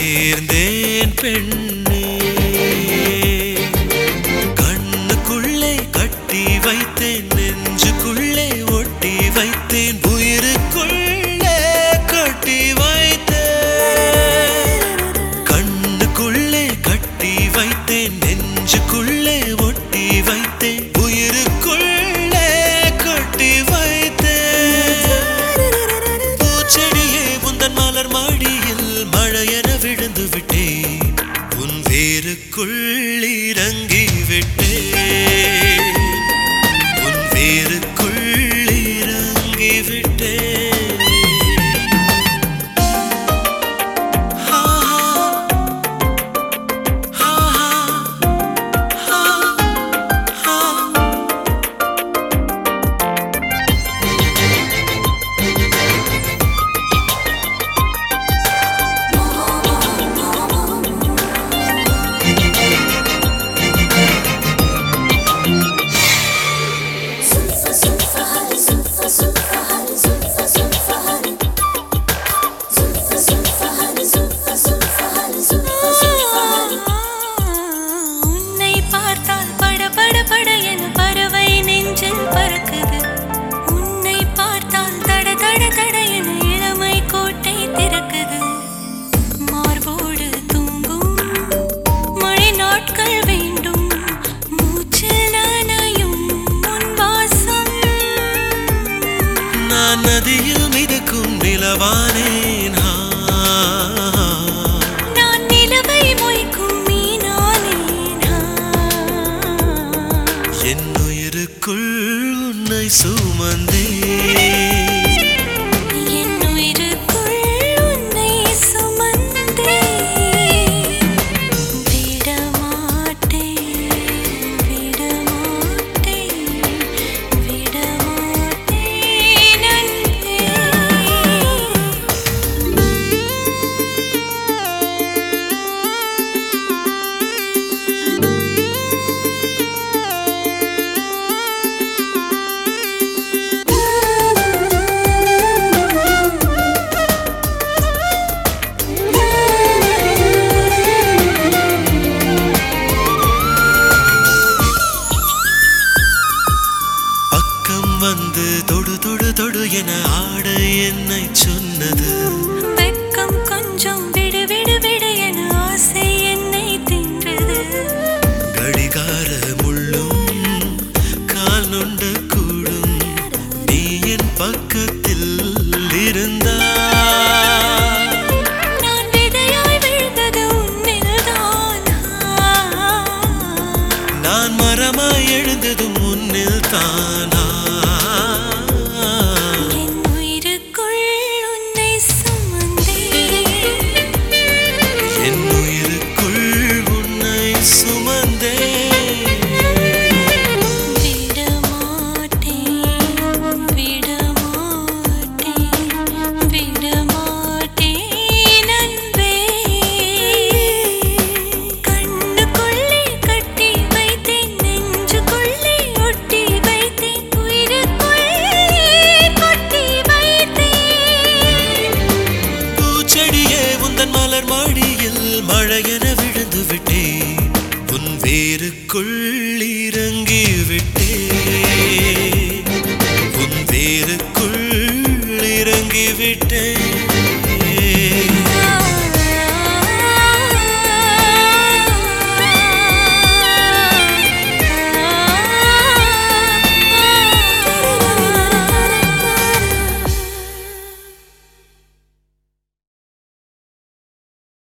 சேர்ந்தேன் பெண்ணே கண்ணுக்குள்ளே கட்டி வைத்தேன் நெஞ்சுக்குள்ளே ஒட்டி வைத்தேன் உயிருக்குள்ளே கட்டி வைத்தேன் கண்ணுக்குள்ளே கட்டி வைத்தேன் நெஞ்சுக்குள்ளே ஒட்டி வைத்தேன் உயிருக்குள்ளே கட்டி வைத்தேன் பூச்செடியே உந்தன் மலர் மாடியில் மழையென விழுந்து விட்டேன் உன் வேருக்குள் இறங்கி விட்டேன் உன் வேருக்குள் இறங்கி விட்டேன் ஆ, ஆ, ஆ, ஆ, ஆ. Zulfa zulfa hari zulfa zulfa hari zulfa zulfa hari Zulfa zulfa hari zulfa zulfa hari zulfa zulfa hari உன்னை பார்த்தால் பட பட பட என பறவை நெஞ்சில் பறக்குது உன்னை பார்த்தால் தட தட தட என இளமை கோட்டை திறக்குது மார்போடு தூங்கும் மழை நாட்கள் வேண்டும் மூச்சில் நனையும் உன் வாசம் நான் நதியில் மிதக்கும் நிலவானேன் ஆ. நான் நிலவை மொய்க்கும் மீனானேன் என் உயிருக்குள் உன்னை சுமந்தே என் உயிருக்குள் உன்னை சுமந்தே விடமாட்டேன் விடமாட்டேன் விடமாட்டேன் அன்பே பக்கம் வந்து தொடு தொடு தொடு என ஆட என்னை சொன்னது வெக்கம் கொஞ்சம் விடு விடு விடு என ஆசை என்னை தின்றது கடிகார முள்ளும் கால் நொண்ட கூடும் நீ என் பக்கத்தில் இருந்தா நான் விதையாய் விழுந்தது உன்னில்தான் நான் மரமாய் எழுந்ததும் முன்னில் தானா என் உயிருக்குள் உன்னை சுமந்தேன் என் உயிருக்குள் உன்னை சுமந்தே விடமாட்டேன் விடமாட்டேன் விடமாட்டேன் அன்பே கண்ணுக்குள்ளே கட்டி வைத்தேன் நெஞ்சுக்குள்ளே ஒட்டி வைத்தேன் உயிருக்குள்ளே கொட்டி வைத்தேன் பூச்செடியே உந்தன் மலர் மாடியில் மழையென